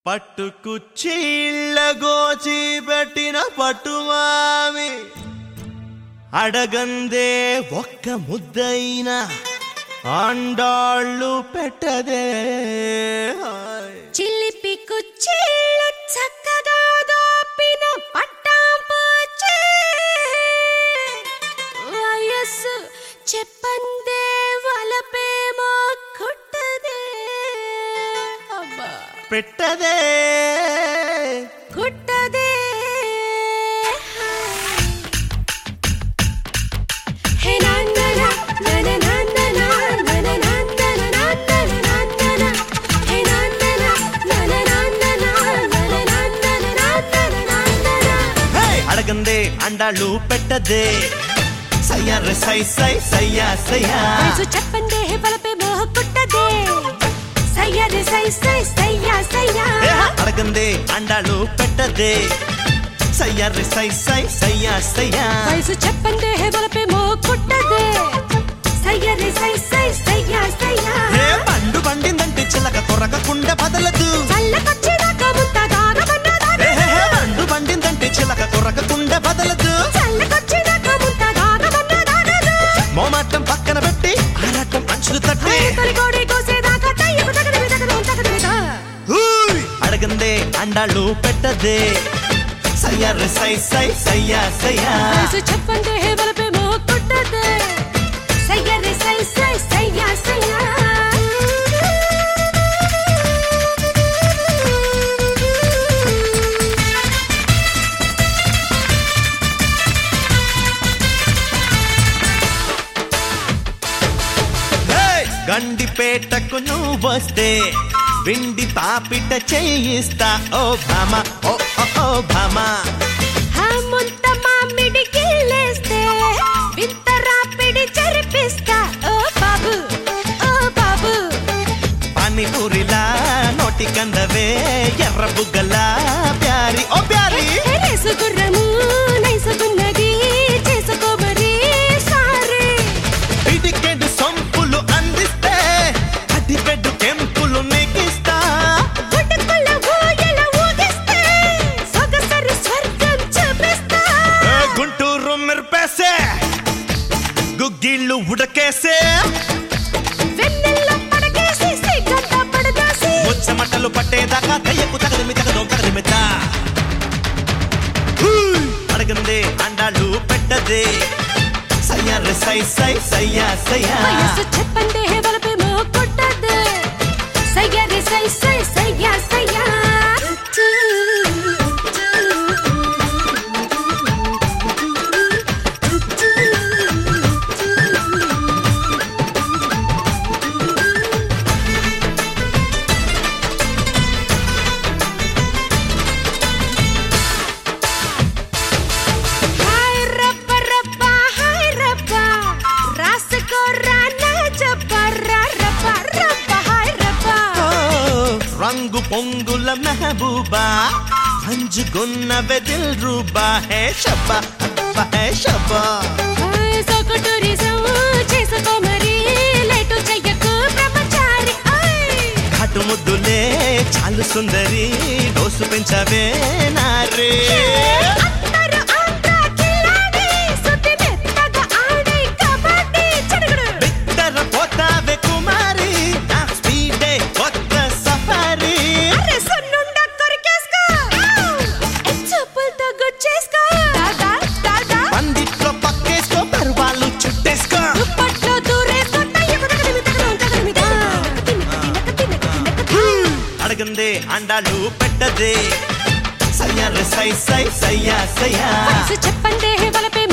పట్టుకు చీళ్ళ గోచి పెట్టిన పట్టుమామి అడగందే ఒక్క ముద్దైన ఆండాళ్ళు పెట్టదే హాయ్. చిలిపి కుచ్చిళ్ళు చక్కగా దోపిన పట్టాంపూచే వయస్సు చెప్పందే వలపేమో కుట్టదే అబ్బా పెట్టదే కుట్టదే హే నాన్నన నన నాన్నన నన నాన్నన నాన్నన నాన్నన హే నాన్నన నన నాన్నన నన నాన్నన నాన్నన నాన్నన హే! అడగందే అండాళ్ళు పెట్టదే సయ్యారు సై సై సయ్యా సయ్యా వయసు చెప్పందే వలపే మోహ కుట్టదే సయ్యది సై సై సయ్యా సయ్యా ఏ! అడగందే అండాళ్ళు పెట్టదే సయ్యారు సై సై సయ్యా సయ్యా వయసు చెప్పందే వలపే మోహ కుట్టదే సయ్యది సై సై సయ్యా సయ్యా హే బండు బండిందంటే చిలక కొరకకుండా బదలదు చల్లకొచ్చేదాకా ముంత దాగమన్నదానే ఏ హే హే బండు బండిందంటే చిలక కొరకకుండా బదలదు చల్లకొచ్చేదాకా ముంత దాగమన్నదానే మోమాటం పక్కన పెట్టి ఆరాటం అంచులు తట్టి తొలికోడి కోసేదాకా తయ్యకు తగదిమి తగదు తగదిమిదా హూయ్! అడగందే అండాళ్ళు పెట్టదే సయ్యారు సై సై సయ్యా సయ్యా వయసు చెప్పందే వలపే మోహ కుట్టదే సయ్యది సై సై సయ్యా సయ్యా హే! గండిపేటకు నువ్వు వస్తే విండి పాపిట చేయిస్తా ఓ భామ ఓ ఓ, ఓ భామ ముంత మామిడి గిల్లేస్తే వింత రాపిడి చరిపిస్తా ఓ బాబు ఓ బాబు పానీపూరిలా నోటి కందవే ఎర్ర బుగ్గలా ప్యారి ఓ ప్యారి రేసు గుర్రము నైసుకున్నది చేసుకోమరి సారీ ఇదికెడు సొంపులు అందిస్తే అదిపెడు కెంపులు నీకిస్తా గుడ్డకుల్ల ఊయల ఊగిస్తే సొగసరి స్వర్గం చూపిస్తా ఏ గుంటూరు మిర్పేసే గుగ్గిళ్ళు ఉడకేసే వెన్నెల్లో పడకేసి సిగ్గంతా పడదాసి ముచ్చమట్టలు పట్టేదాకా కయ్యకు తగదిమి తగదో తగదిమిత అడగందే అండాళ్ళు పెట్టదే సయ్యారు సై సై సయ్యా సయ్యా వయస్సు చెప్పందే వలపే మో కొట్టదే సయ్యరి సై సై సయ్యా సయ్యా హాయ్ రబ్బ రబ్బ హాయ్ రబ్బ రాసుకో రానా జబ్బర్రా రబ్బ రబ్బ హాయ్ రబ్బ ఓ, రంగు పొంగుల మెహబూబా పంచుకున్న వెదిల్ రూబా హే షబ్బా అబ్బా హే షబ్బా హాయ్ సొకటూరిజం చేసుకో మరి లేటు చెయ్యకు బ్రహ్మచారి ఆయ్ ఘాటు ముద్దులే చాలు సుందరి డోసు పెంచవే నారే అందరూ ఆంధ్ర కిలాడి సుత్తి మెత్తగా ఆడి కబడ్డీ చెడుగుడు బిత్తర పోతావే కుమారి నా స్పీడే కొత్త సఫారీ అరే సన్నుండ కొరికేసుకో చెప్పులతో గుచ్చేసుకో దాదా దాదా పందిట్లో పక్కేసుకో పర్వాలు చుట్టేసుకో దుప్పట్లో దూరేసుకో తయ్యకు తగదిమి తగదం తగదిమిదా తినక తినక తినక తినక అడగందే అండాలు పెట్టదే సయ్యారు సై సై సయ్యా సయ్యా వయసు చెప్పందే వలపే